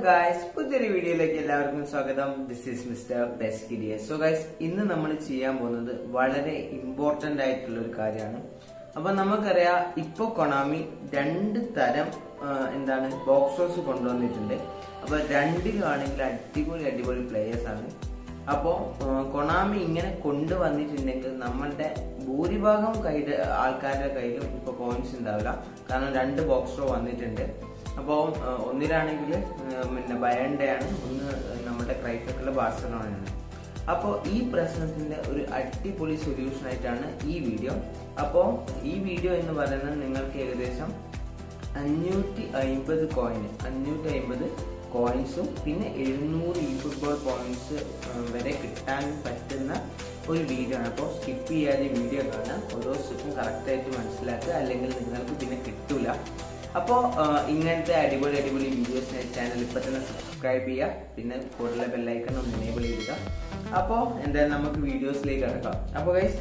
guys പുതിയൊരു വീഡിയോയിലേക്ക് എല്ലാവർക്കും സ്വാഗതം ദിസ് ഈസ് മിസ്റ്റർ ഡെസ്കിഡിയ സോ ഗായ്സ് ഇന്ന് നമ്മൾ ചെയ്യാൻ പോകുന്നത് വളരെ ഇമ്പോർട്ടന്റ് ആയിട്ടുള്ള ഒരു കാര്യമാണ് അപ്പൊ നമുക്കറിയാം ഇപ്പൊ കൊണാമി രണ്ട് തരം ആ, എന്താണ് ബോക്സേഴ്സ് കൊണ്ടുവന്നിട്ടുണ്ട് അപ്പൊ രണ്ടിലാണെങ്കിൽ അടിപൊളി അടിപൊളി പ്ലേയേഴ്സ് ആണ് അപ്പോ ആ, കൊണാമി ഇങ്ങനെ കൊണ്ടുവന്നിട്ടുണ്ടെങ്കിൽ നമ്മളുടെ ഭൂരിഭാഗം കയ്യിൽ ആൾക്കാരുടെ കയ്യിലും ഇപ്പൊ കോയിൻസ് ഉണ്ടാവില്ല കാരണം രണ്ട് ബോക്സോ വന്നിട്ടുണ്ട് അപ്പോൾ ഒന്നിലാണെങ്കിൽ പിന്നെ ബയണ്ടയാണ് ഒന്ന് നമ്മുടെ ക്രൈഫറ്റിലെ ബാഴ്സലോണയാണ് അപ്പോൾ ഈ പ്രശ്നത്തിന്റെ ഒരു അടിപൊളി സൊല്യൂഷൻ ആയിട്ടാണ് ഈ വീഡിയോ അപ്പോൾ ഈ വീഡിയോ എന്ന് പറയുന്നത് നിങ്ങൾക്ക് ഏകദേശം അഞ്ഞൂറ്റി അമ്പത് കോയിന് അഞ്ഞൂറ്റി അമ്പത് കോയിൻസും പിന്നെ എഴുന്നൂറ് ഈ ഫുട്ബോൾ പോയിന്റ്സ് വരെ കിട്ടാൻ പറ്റുന്ന ഒരു വീഡിയോ ആണ് അപ്പോൾ സ്കിപ്പ് ചെയ്യാതെ വീഡിയോ കാണാം ഓരോ സ്റ്റെപ്പും കറക്റ്റായിട്ട് മനസ്സിലാക്കുക അല്ലെങ്കിൽ നിങ്ങൾക്ക് പിന്നെ കിട്ടൂല അപ്പോൾ ഇങ്ങനത്തെ അടിപൊളി അടിപൊളി വീഡിയോസ് ചാനൽ ഇപ്പം തന്നെ സബ്സ്ക്രൈബ് ചെയ്യുക പിന്നെ കൂടുതൽ ബെല്ലൈക്കൺ ഒന്ന് എനേബിൾ ചെയ്യുക അപ്പോൾ എന്തായാലും നമുക്ക് വീഡിയോസിലേക്ക് കിടക്കാം അപ്പോൾ ഗൈസ്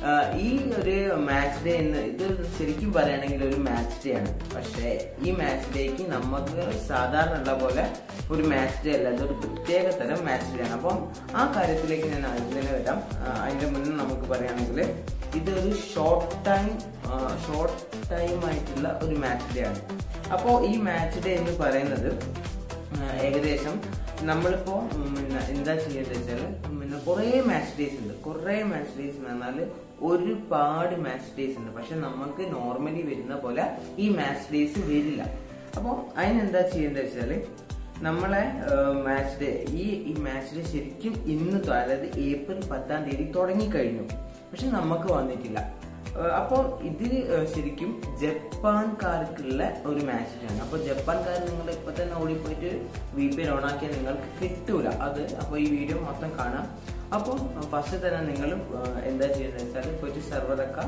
ഈ ഒരു മാച്ച് ഡേ എന്ന് ഇത് ശരിക്കും പറയുകയാണെങ്കിൽ ഒരു മാച്ച് ഡേ ആണ് പക്ഷേ ഈ മാച്ച് ഡേക്ക് നമുക്ക് സാധാരണ ഉള്ള പോലെ ഒരു മാച്ച് ഡേ അല്ല ഇതൊരു പ്രത്യേക തരം മാച്ച് ഡേ ആണ് അപ്പം ആ കാര്യത്തിലേക്ക് ഞാൻ ആദ്യം തന്നെ വരാം ആ, അതിന്റെ മുന്നേ നമുക്ക് പറയുകയാണെങ്കിൽ ഇതൊരു ഷോർട്ട് ടൈം ഷോർട്ട് ടൈം ആയിട്ടുള്ള ഒരു മാച്ച് ഡേ ആണ് അപ്പോൾ ഈ മാച്ച് ഡേ എന്ന് പറയുന്നത് ആ, ഏകദേശം നമ്മളിപ്പോ ഉം, പിന്നെ എന്താ ചെയ്യേണ്ടത് വെച്ചാൽ പിന്നെ കുറേ മാച്ച് ഡേയ്സ് ഉണ്ട് കുറേ മാച്ച് ഡേയ്സ് എന്ന് പറഞ്ഞാൽ ഒരുപാട് മാച്ച് ഡേയ്സ് ഉണ്ട് പക്ഷെ നമുക്ക് നോർമലി വരുന്ന പോലെ ഈ മാച്ച് ഡേയ്സ് വരില്ല അപ്പോൾ അതിനെന്താ ചെയ്യേണ്ടത് വെച്ചാൽ നമ്മളെ മാച്ച് ഡേ ഈ ഈ മാച്ച് ഡേ ശരിക്കും ഇന്ന് തൊ- അതായത് ഏപ്രിൽ പത്താം തീയതി തുടങ്ങിക്കഴിഞ്ഞു പക്ഷെ നമുക്ക് വന്നിട്ടില്ല ഏഹ് അപ്പോൾ ഇത് ഏഹ് ശരിക്കും ജപ്പാൻകാർക്കുള്ള ഒരു മാച്ച് ആണ് അപ്പോൾ ജപ്പാൻകാർ നിങ്ങൾ ഇപ്പൊ തന്നെ ഓടിപ്പോയിട്ട് വി പി ഓൺ ആക്കിയാൽ നിങ്ങൾക്ക് കിട്ടൂല അത് അപ്പോൾ ഈ വീഡിയോ മൊത്തം കാണാം അപ്പോൾ ഫസ്റ്റ് തന്നെ നിങ്ങൾ എന്താ ചെയ്യുന്നത് വെച്ചാൽ പോയിട്ട് സെർവറൊക്കെ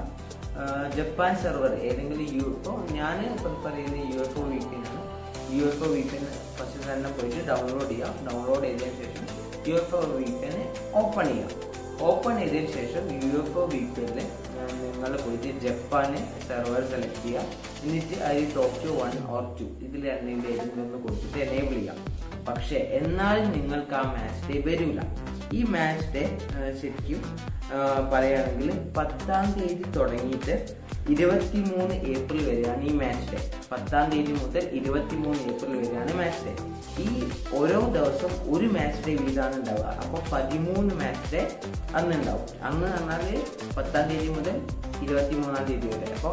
ജപ്പാൻ സെർവർ ഏതെങ്കിലും യു ഇപ്പോൾ ഞാൻ പ്രിഫർ ചെയ്യുന്നത് U F O V P ആണ് U F O V P first തന്നെ പോയിട്ട് ഡൗൺലോഡ് ചെയ്യാം ഡൗൺലോഡ് ചെയ്തതിന് ശേഷം U F O V P open ചെയ്യാം ഓപ്പൺ ചെയ്തതിന് ശേഷം U F O V P നിങ്ങൾ പോയിട്ട് ജപ്പാന് സെർവർ സെലക്ട് ചെയ്യുക എന്നിട്ട് അതിൽ ടോക്കിയോ വൺ ഓർ ടു ഇതിൽ രണ്ടിൻ്റെ ഏതെങ്കിലും ഒന്ന് കൊടുത്തിട്ട് എനേബിൾ ചെയ്യാം പക്ഷേ എന്നാലും നിങ്ങൾക്ക് ആ മാച്ച് ഡേ വരില്ല ഈ മാച്ച് ഡേ ശരിക്കും ആ, പറയുകയാണെങ്കിൽ പത്താം തീയതി തുടങ്ങിയിട്ട് ഇരുപത്തിമൂന്ന് ഏപ്രിൽ വരെയാണ് ഈ മാച്ച് ഡേ പത്താം തീയതി മുതൽ ഇരുപത്തിമൂന്ന് ഏപ്രിൽ വരെയാണ് മാച്ച് ഡേ ഈ ഓരോ ദിവസം ഒരു മാച്ച് ഡേ വീതാണ് ഉണ്ടാവുക അപ്പോൾ പതിമൂന്ന് മാച്ച് ഡേ അന്ന് ഉണ്ടാവും അന്ന് പറഞ്ഞാൽ പത്താം തീയതി മുതൽ ഇരുപത്തിമൂന്നാം തീയതി വരെ അപ്പോൾ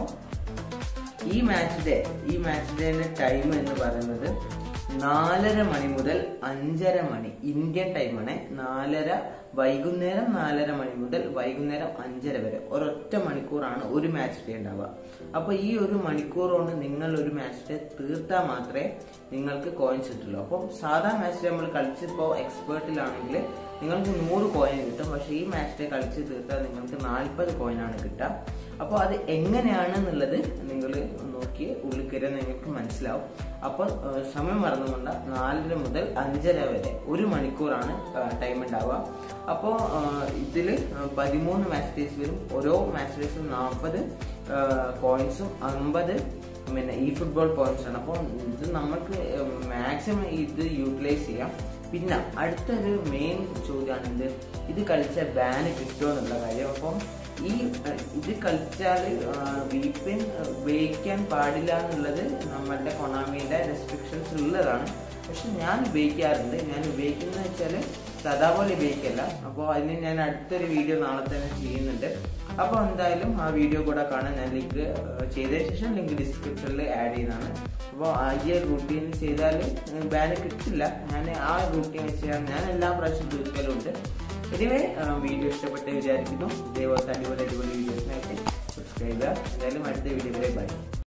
ഈ മാച്ച് ഡേ ഈ മാച്ച് ഡേന്റെ ടൈം എന്ന് പറയുന്നത് നാലര മണി മുതൽ അഞ്ചര മണി ഇന്ത്യൻ ടൈമാണ് നാലര വൈകുന്നേരം നാലര മണി മുതൽ വൈകുന്നേരം അഞ്ചര വരെ ഒരൊറ്റ മണിക്കൂറാണ് ഒരു മാച്ച് ഡേ ഉണ്ടാവുക അപ്പൊ ഈ ഒരു മണിക്കൂർ കൊണ്ട് നിങ്ങൾ ഒരു മാച്ച് ഡേ തീർത്താൽ മാത്രമേ നിങ്ങൾക്ക് കോയിൻസ് കിട്ടുള്ളൂ അപ്പം സാധാ മാച്ച് ഡേ നമ്മൾ കളിച്ചിപ്പോ എക്സ്പേർട്ടിലാണെങ്കിൽ നിങ്ങൾക്ക് നൂറ് കോയിൻ കിട്ടും പക്ഷെ ഈ മാച്ച് ഡേ കളിച്ച് തീർത്താൽ നിങ്ങൾക്ക് നാൽപ്പത് കോയിനാണ് കിട്ടുക അപ്പോൾ അത് എങ്ങനെയാണെന്നുള്ളത് നിങ്ങൾ നോക്കി ഉള്ളിൽ കയറിയാൽ നിങ്ങൾക്ക് മനസ്സിലാവും അപ്പോൾ ഏഹ്, സമയം മറന്നുകൊണ്ട് നാലര മുതൽ അഞ്ചര വരെ ഒരു മണിക്കൂറാണ് ടൈം ഉണ്ടാവുക അപ്പോൾ ഇതിൽ പതിമൂന്ന് മാച്ച് ഡേയ്സ് വരും ഓരോ മാച്ച് ഡേയ്സും നാൽപ്പത് കോയിൻസും അമ്പത് പിന്നെ ഈ ഫുട്ബോൾ പോയിന്റ്സ് ആണ് അപ്പോൾ ഇത് നമുക്ക് മാക്സിമം ഇത് യൂട്ടിലൈസ് ചെയ്യാം പിന്നെ അടുത്തൊരു മെയിൻ ചോദ്യമാണ് എന്ത് ഇത് കളിച്ച ബാന് കിട്ടുമോ എന്നുള്ള കാര്യം അപ്പം ഈ അഹ്, ഇത് കളിച്ചാൽ വീപ്പിൻ ഉപയോഗിക്കാൻ പാടില്ല എന്നുള്ളത് നമ്മളുടെ കൊണാമിയുടെ റെസ്ട്രിക്ഷൻസ് ഉള്ളതാണ് പക്ഷെ ഞാൻ ഉപയോഗിക്കാറുണ്ട് ഞാൻ ഉപയോഗിക്കുന്നത് വെച്ചാൽ സദാ പോലെ ഉപയോഗിക്കല്ല അപ്പോൾ അതിന് ഞാൻ അടുത്തൊരു വീഡിയോ നാളെ തന്നെ ചെയ്യുന്നുണ്ട് അപ്പോൾ എന്തായാലും ആ വീഡിയോ കൂടെ കാണാൻ ഞാൻ ലിങ്ക് ചെയ്തതിന് ശേഷം ലിങ്ക് ഡിസ്ക്രിപ്ഷനിൽ ആഡ് ചെയ്യുന്നതാണ് അപ്പോൾ ആ ഈ റൂട്ടീൻ ചെയ്താൽ ബാന് കിട്ടില്ല ഞാൻ ആ റൂട്ടീൻ വെച്ച് ഞാൻ എല്ലാ പ്രാവശ്യം തീർക്കലുണ്ട് എനിവേ വീഡിയോ ഇഷ്ടപ്പെട്ട് വിചാരിക്കുന്നു ഇതേപോലത്തെ അടിപൊളി അടിപൊളി വീഡിയോസിനായിട്ട് സബ്സ്ക്രൈബ് ചെയ്യുക എന്തായാലും അടുത്ത വീഡിയോ വരെ ബൈ